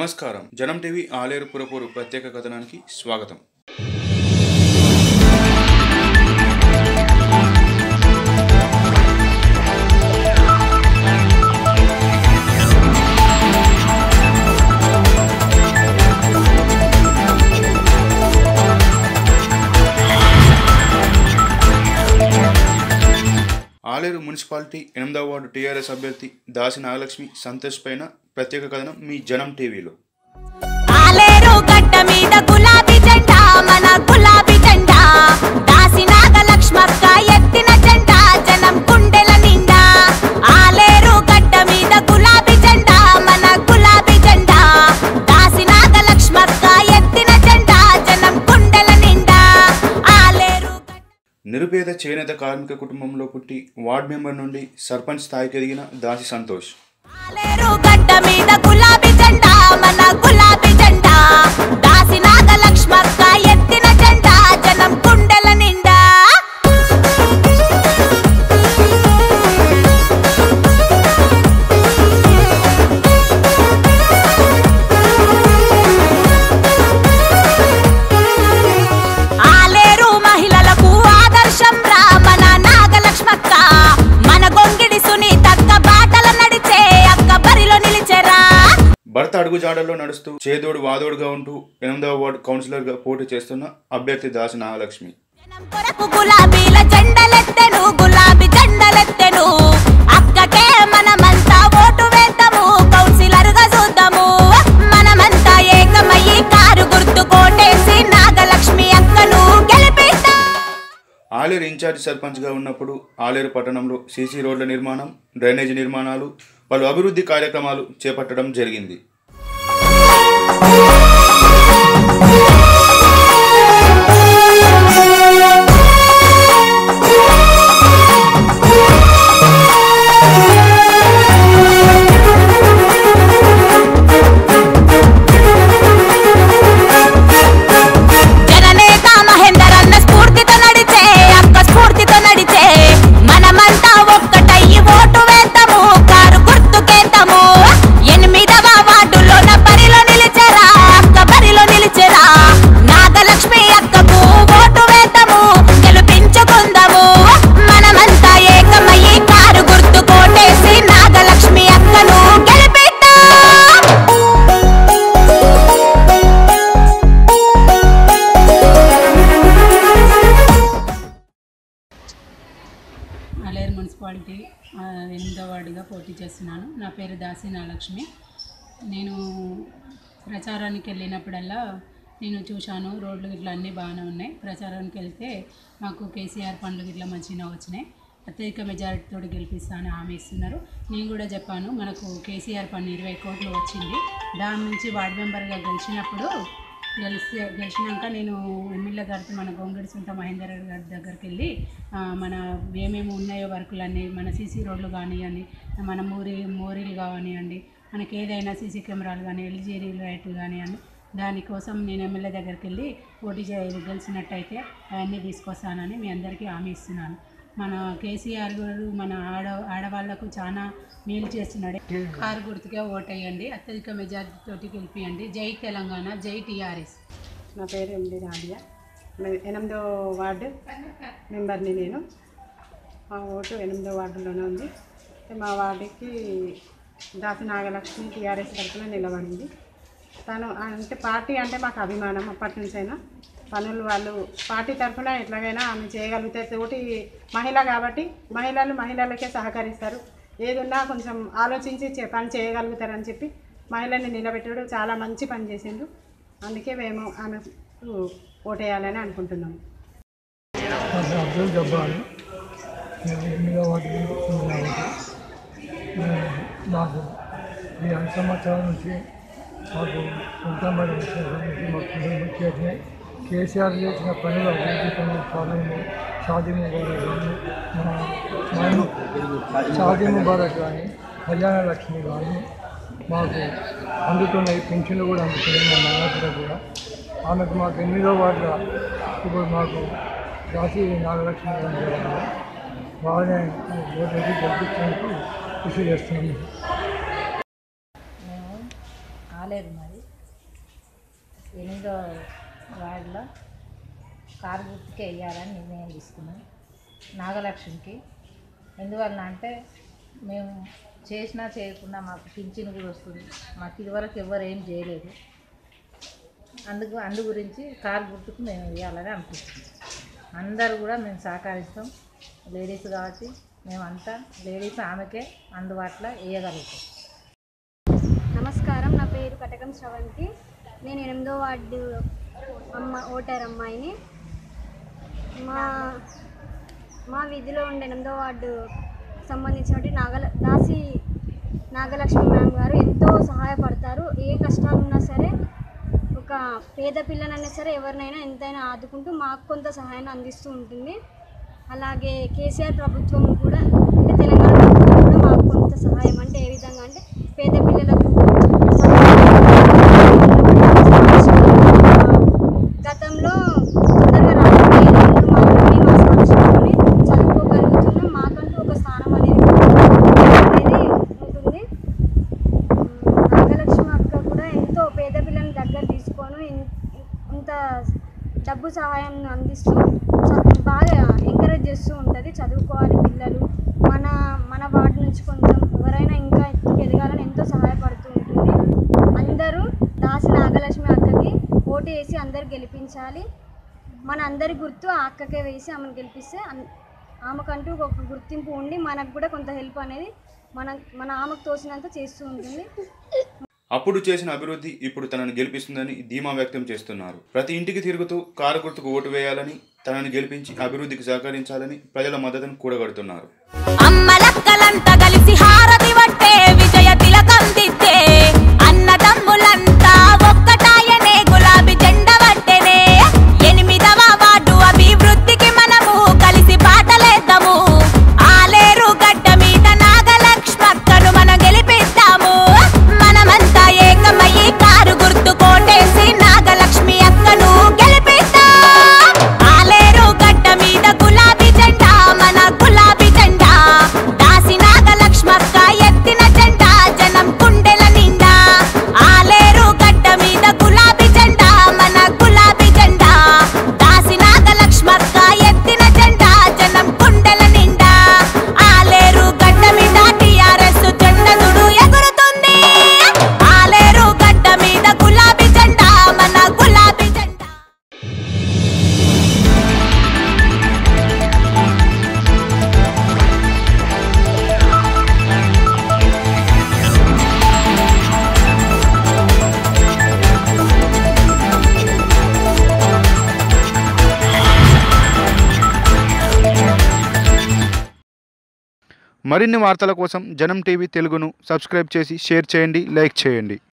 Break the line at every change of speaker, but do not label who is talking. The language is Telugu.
నమస్కారం జనం టీవీ ఆలేరు పురపూరు ప్రత్యేక కథనానికి స్వాగతం ఆలేరు మున్సిపాలిటీ ఎనిమిదవ వార్డు టీఆర్ఎస్ అభ్యర్థి దాసి నాగలక్ష్మి సంతోష్ పైన ప్రత్యేక కథనం మీ జనం టీవీలో
ఆలేరు గడ్డ మీద గులాబీ జెండా మన గులాబీ జెండా దాసి నాగలక్ష్మక్క ఎత్తిన జెండా జనం గుండెల నిండా ఆలేరు గడ్డ మీద గులాబీ జెండా మన గులాబీ జెండా దాసి నాగలక్ష్మక్క ఎత్తిన జెండా జనం గుండెల నిండా ఆలేరు గడ్డ
నిరుపేద చేనేత కార్మిక కుటుంబంలో పుట్టి వార్డు మెంబర్ నుండి సర్పంచ్ స్థాయికి ఎదిగిన దాసి సంతోష్
ఆలేరు గడ్డ మీద గులాబీ జెండా మన గులాబీ జెండా దాసి నాగలక్ష్మక్క ఎత్తిన జెండా జనం గుండెల నిండా ఆలేరు మహిళలకు ఆదర్శం రా మన నాగలక్ష్మక్క మన గొంగిడి సునీతక్క బాటల నడిచే అక్క బరిలో నిలిచెరా
భర్త అడుగుజాడల్లో నడుస్తూ చేదోడు వాదోడుగా ఉంటూ ఎనిమిదవ వార్డు కౌన్సిలర్గా పోటీ చేస్తున్న అభ్యర్థి దాసి నాగలక్ష్మి
జనం కొరకు గులాబీల జెండలెత్తెను గులాబీ జెండలెత్తెను అక్కకే మనమంతా ఓటు వేద్దాము కౌన్సిలర్ గా చూద్దాము మనమంతా ఏకమయ్యి కారు గుర్తు కోటేసి నాగలక్ష్మి అక్కను గెలిపిద్దాం
ఆలేరు ఇన్ఛార్జ్ సర్పంచ్గా ఉన్నప్పుడు ఆలేరు పట్టణంలో సీసీ రోడ్ల నిర్మాణం డ్రైనేజీ నిర్మాణాలు పలు అభివృద్ధి కార్యక్రమాలు చేపట్టడం జరిగింది
జననేత మహేందర్ అన్న స్ఫూర్తితో నడిచే అక్క స్ఫూర్తితో నడిచే మనమంతా ఒక్కటయ్యి ఓటు వేద్దాము కారు గుర్తుకేద్దాము ఎనిమిదవ వార్డులోన బరిలో నిలిచెరా అక్క బరిలో నిలిచెరా నాగలక్ష్మి అక్కకు ఓటు వేద్దాము గెలిపించుకుందాము మనమంతా ఏకమయ్యి కారు గుర్తు కోటేసి నాగలక్ష్మి అక్కను గెలిపిద్దాం
అలేరు మున్సిపాలిటీ ఆ, ఎనిమిదో వార్డుగా పోటీ చేస్తున్నాను నా పేరు దాసి నాలక్ష్మి నేను ప్రచారానికి వెళ్ళినప్పుడల్లా నేను చూశాను రోడ్లు ఇట్లా అన్నీ బాగానే ఉన్నాయి ప్రచారానికి వెళ్తే మాకు కేసీఆర్ పనులు ఇట్లా మంచిగా వచ్చినాయి అత్యధిక మెజారిటీతో గెలిపిస్తానని హామీ ఇస్తున్నారు నేను కూడా చెప్పాను మనకు కేసీఆర్ పన్ను ఇరవై కోట్లు వచ్చింది దాని నుంచి వార్డు మెంబర్గా గెలిచినప్పుడు గెలిస్తే గెలిచినాక నేను ఎమ్మెల్యే గారితో మన గొంగడి సుంట మహేందర్ గారి దగ్గరికి వెళ్ళి ఆ, మన ఏమేమి ఉన్నాయో వర్కులన్నీ మన సీసీ రోడ్లు కానివ్వండి మన మోరీ మోరీలు కానివ్వండి మనకి ఏదైనా సీసీ కెమెరాలు కానీ ఎల్జీ లైట్లు కానివ్వండి దానికోసం నేను ఎమ్మెల్యే దగ్గరికి వెళ్ళి పోటీ చే గెలిచినట్టయితే అవన్నీ తీసుకొస్తానని మీ అందరికీ హామీ ఇస్తున్నాను మన కేసీఆర్ గారు మన ఆడ ఆడవాళ్లకు చాలా మేలు చేస్తున్నాడు కారు గుర్తుకే ఓటేయండి అత్యధిక మెజారిటీ తోటి గెలిపియండి జై తెలంగాణ జై టీఆర్ఎస్
నా పేరు ఎండి రాడియా మే- ఎనిమిదో వార్డు మెంబర్ని నేను మా ఓటు ఎనిమిదో వార్డులోనే ఉంది అయితే మా వార్డుకి దాసి నాగలక్ష్మి టీఆర్ఎస్ తరఫున నిలబడింది తను అంటే పార్టీ అంటే మాకు అభిమానం అప్పటి నుంచైనా పనులు వాళ్ళు పార్టీ తరఫున ఎట్లాగైనా ఆమె చేయగలిగితే తోటి మహిళ కాబట్టి మహిళలు మహిళలకే సహకరిస్తారు ఏదున్నా కొంచెం ఆలోచించి చే- పని చేయగలుగుతారని చెప్పి మహిళని నిలబెట్టడు చాలా మంచి పని చేసిండు అందుకే మేము ఆమెకు ఓటేయాలని అనుకుంటున్నాము
డాక్టర్ అబ్దుల్ జబ్బార్ నేను ఎనిమిదో వాటి మాకు ఈ ఐదు సంవత్సరాల నుంచి మాకు సొంతం బడి నుంచి మాకు కుటుంబం చేసినాయి కేసీఆర్ చేసిన పనులు అభివృద్ధి పనులు పాలన షాదీ ముబారక్ కానీ మన మన షాదీ ముబారక్ కానీ కళ్యాణ లక్ష్మి కానీ మాకు అందుతున్నాయి పెన్షన్లు కూడా అందుతున్నాయి మా నాన్నగారు కూడా ఆమెకు మాకు ఎనిమిదో వార్డుగా ఇప్పుడు మాకు రాసి నాగలక్ష్మి గారు ఉన్నారు. వాళ్ళని ఓటేసి గెలిపించడానికి కృషి చేస్తున్నాము
మేము ఆలేరు మరి ఎనిమిదో వార్డులో కారు గుర్తుకే వేయాలని నిర్ణయం తీసుకున్నాం నాగలక్ష్మికి ఎందువలన అంటే మేము చేసినా చేయకుండా మాకు పింఛన్ కూడా వస్తుంది మాకు ఇదివరకు ఎవరు ఏం చేయలేదు అందుకు అందు గురించి కారు గుర్తుకు మేము వేయాలని అనుకుంటున్నాం అందరూ కూడా మేము సహకరిస్తాం లేడీస్ కాబట్టి మేమంతా లేడీస్ ఆమెకే అందుబాటులో వేయగలుగుతాం
నమస్కారం నా పేరు కటకం శ్రవంతి నేను ఎనిమిదో వార్డు అమ్మ ఓటర్ అమ్మాయిని మా మా వీధిలో ఉండే ఎనిమిదో వార్డు సంబంధించినటువంటి నాగల దాసి నాగలక్ష్మి మ్యామ్ గారు ఎంతో సహాయపడతారు ఏ కష్టాలు ఉన్నా సరే ఒక పేద పిల్లనైనా సరే ఎవరినైనా ఎంతైనా ఆదుకుంటూ మాకు కొంత సహాయాన్ని అందిస్తూ ఉంటుంది అలాగే కేసీఆర్ ప్రభుత్వం కూడా అంటే తెలంగాణ ప్రభుత్వం కూడా మాకు కొంత సహాయం అంటే ఏ విధంగా అంటే పేద పిల్లలకు గతంలో తొందరగా రాకపోయేది ఇప్పుడు మాకు మేము ఆ స్కాలర్షిప్తోని చదువుకోగలుగుతున్నాం మాకంటూ ఒక స్థానం అనేది అనేది ఉంటుంది నాగలక్ష్మి అక్క కూడా ఎంతో పేద పిల్లల్ని దగ్గర తీసుకొని ఇన్- ఇంత డబ్బు సహాయం అందిస్తూ చ- బాగా ఎంకరేజ్ చేస్తూ ఉంటుంది చదువుకోవాలి పిల్లలు మన మన వార్డు నుంచి కొంచెం ఎవరైనా ఇంకా ఎత్తుకు ఎదగాలని ఎంతో సహాయపడుతూ ఉంటుంది అందరూ దాసి నాగలక్ష్మి అక్కకి ఓటు వేసి అందరు గెలిపించాలి మన అందరి గుర్తు ఆ అక్కకే వేసి ఆమెను గెలిపిస్తే అన్- ఆమెకంటూ ఒక గుర్తింపు ఉండి మనకు కూడా కొంత హెల్ప్ అనేది మన మన ఆమెకు తోచినంత చేస్తూ ఉంటుంది
అప్పుడు చేసిన అభివృద్ధి ఇప్పుడు తనను గెలిపిస్తుందని ధీమా వ్యక్తం చేస్తున్నారు ప్రతి ఇంటికి తిరుగుతూ కారు గుర్తుకు ఓటు వేయాలని తనను గెలిపించి అభివృద్ధికి సహకరించాలని ప్రజల మద్దతును కూడగడుతున్నారు
అమ్మలక్కలంతా కలిసి హారతి పట్టే విజయ తిలకం దిద్దే అన్నదమ్ములంతా ఒక్కటాయనే గులాబీ జెండ పట్టెనే ఎనిమిదవ వార్డు అభివృద్ధికి మనము కలిసి పాటలేద్దాము ఆలేరు గడ్డ మీద నాగలక్ష్మక్కను మనం గెలిపిద్దాము మనమంతా ఏకమయ్యి కారు గుర్తు కోటేసి నాగలక్ష్మి అక్కను గెలిపిద్దాం ఆలేరు గడ్డ మీద గులాబీ జెండా మన గులాబీ జెండా దాసి నాగలక్ష్మక్క ఎత్తిన జెండా జనం కుండెల నిండా ఆలేరు గడ్డ మీద గులాబీ జెండా మన గులాబీ జెండా దాసి నాగలక్ష్మక్క ఎత్తిన జెండా జనం కుండెల నిండా ఆలేరు గడ్డ మీద టిఆర్ఎస్ జెండా దుడు ఎగురుతుంది ఆలేరు గడ్డ మీద గులాబీ జెండా మన గులాబీ జెండా
మరిన్ని వార్తల కోసం జనం టీవీ తెలుగును సబ్స్క్రైబ్ చేసి షేర్ చేయండి లైక్ చేయండి